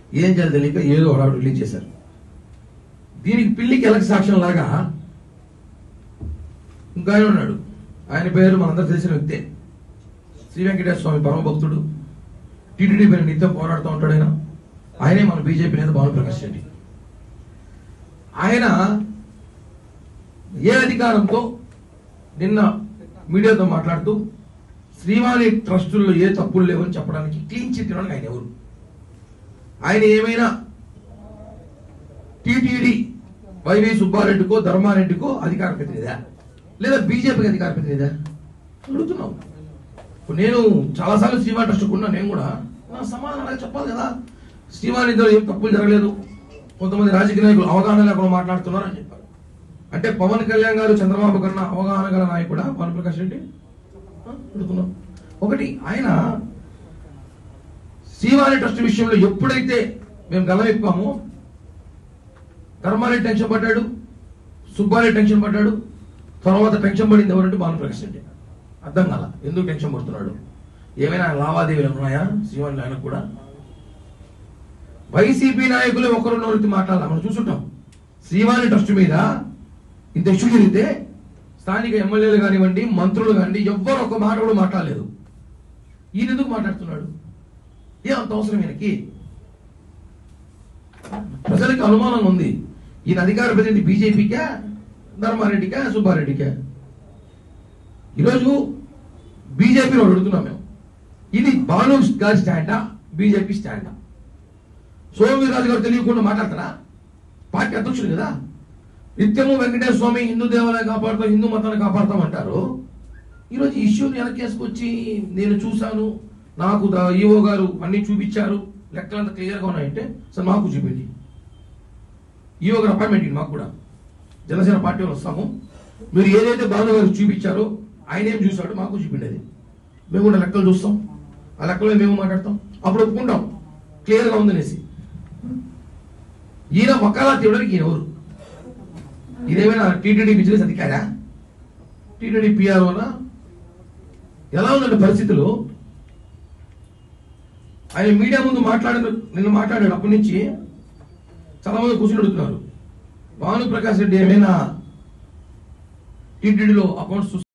ఏం చేయాలి తెలియక ఏదో హడావుడు రిలీజ్ చేశారు దీనికి పిల్లికి ఎలక సాక్ష్యం లాగా ఇంకా ఆయన ఉన్నాడు ఆయన పేరు మనందరూ తెలిసిన వ్యక్తే శ్రీ వెంకటేశ్వర స్వామి పరమ భక్తుడు టీటీడీ పైన నిత్యం పోరాడుతూ ఉంటాడు ఆయన ఆయనే మన బీజేపీ నేత భానుప్రకాష్ రెడ్డి ఆయన ఏ అధికారంతో నిన్న మీడియాతో మాట్లాడుతూ శ్రీవాణి ట్రస్టుల్లో ఏ తప్పులు లేవని చెప్పడానికి క్లీన్ చిట్ ఇవ్వడానికి ఆయన ఎవరు ఆయన ఏమైనా టీటీడీ వైవి సుబ్బారెడ్డికో ధర్మారెడ్డికో అధికార ప్రతినిధా లేదా బీజేపీకి అధికార ప్రతినిధా అడుగుతున్నాం ఇప్పుడు నేను చాలాసార్లు శ్రీవాణి ట్రస్ట్ ఉన్నా నేను కూడా నా సమాధానం చెప్పాలి కదా శ్రీవాణి ఇద్దరు ఏం తప్పులు జరగలేదు కొంతమంది రాజకీయ నాయకులు అవగాహన లేకుండా మాట్లాడుతున్నారు అని చెప్పారు అంటే పవన్ కళ్యాణ్ గారు చంద్రబాబు కన్నా అవగాహన గల నాయకుడా పవన్ ప్రకాష్ రెడ్డి ఆ, అడుగుతున్నాం ఒకటి ఆయన శ్రీవాణి ట్రస్ట్ విషయంలో ఎప్పుడైతే మేము గలమెప్పామో ధర్మారెడ్డి టెన్షన్ పడ్డాడు సుబ్బారెడ్డి టెన్షన్ పడ్డాడు తర్వాత టెన్షన్ పడింది ఎవరంటే భానుప్రకాష్ రెడ్డి అర్థం కాల ఎందుకు టెన్షన్ పడుతున్నాడు ఏమైనా లావాదేవీలు ఉన్నాయా శ్రీవాణి ఆయనకు కూడా వైసీపీ నాయకులు ఒకరు నోరెత్తి మాట్లాడాలి మనం చూసుంటాం శ్రీవాణి ట్రస్ట్ మీద ఇంత ఇష్యూ జరిగితే స్థానిక ఎమ్మెల్యేలు కానివ్వండి మంత్రులు కానివ్వండి ఎవ్వరు ఒక మాట కూడా మాట్లాడలేదు ఈయన ఎందుకు మాట్లాడుతున్నాడు ఏ అంత అవసరం ఈయనకి ప్రజలకు అనుమానం ఉంది ఈయన అధికార ప్రతినిధి బీజేపీకా ధర్మారెడ్డికా సుబ్బారెడ్డికా ఈరోజు బీజేపీలో అడుగుతున్నాం మేము ఇది భాను గారి స్టాండా బీజేపీ స్టాండా సోమవీరాజు గారు తెలియకుండా మాట్లాడతారా పార్టీ అధ్యక్షుడు కదా నిత్యము వెంకటేశ్వర స్వామి హిందూ దేవాలయం కాపాడుతాం హిందూ మతాన్ని కాపాడుతాం అంటారు ఈరోజు ఈ ఇష్యూని వెనకేసుకొచ్చి నేను చూశాను నాకు ద- ఈఓ గారు అన్ని చూపించారు లెక్కలంతా క్లియర్గా ఉన్నాయంటే సార్ మాకు చూపిండి ఈఓ గారు అపాయింట్మెంట్ ఇవ్వండి మాకు కూడా జనసేన పార్టీ వాళ్ళు వస్తాము మీరు ఏదైతే భాను గారు చూపించారో ఆయన ఏం చూశాడో మాకు చూపిండి అది మేము కూడా లెక్కలు చూస్తాం ఆ లెక్కలో మేము మాట్లాడతాం అప్పుడు ఒప్పుకుంటాం క్లియర్గా ఉందనేసి ఈయన వకాలత్ ఇవ్వడానికి ఈయన ఎవరు ఇదేమైనా టీటీడీ బిజినెస్ అధికారా టీటీడీ పిఆర్ఓనా ఎలా ఉందంటే పరిస్థితులు ఆయన మీడియా ముందు మాట్లాడిన నిన్న మాట్లాడాడు అప్పటి నుంచి చాలా మంది కూర్చుని అడుగుతున్నారు భాను ప్రకాష్ రెడ్డి ఏమైనా టీటీడీలో అకౌంట్స్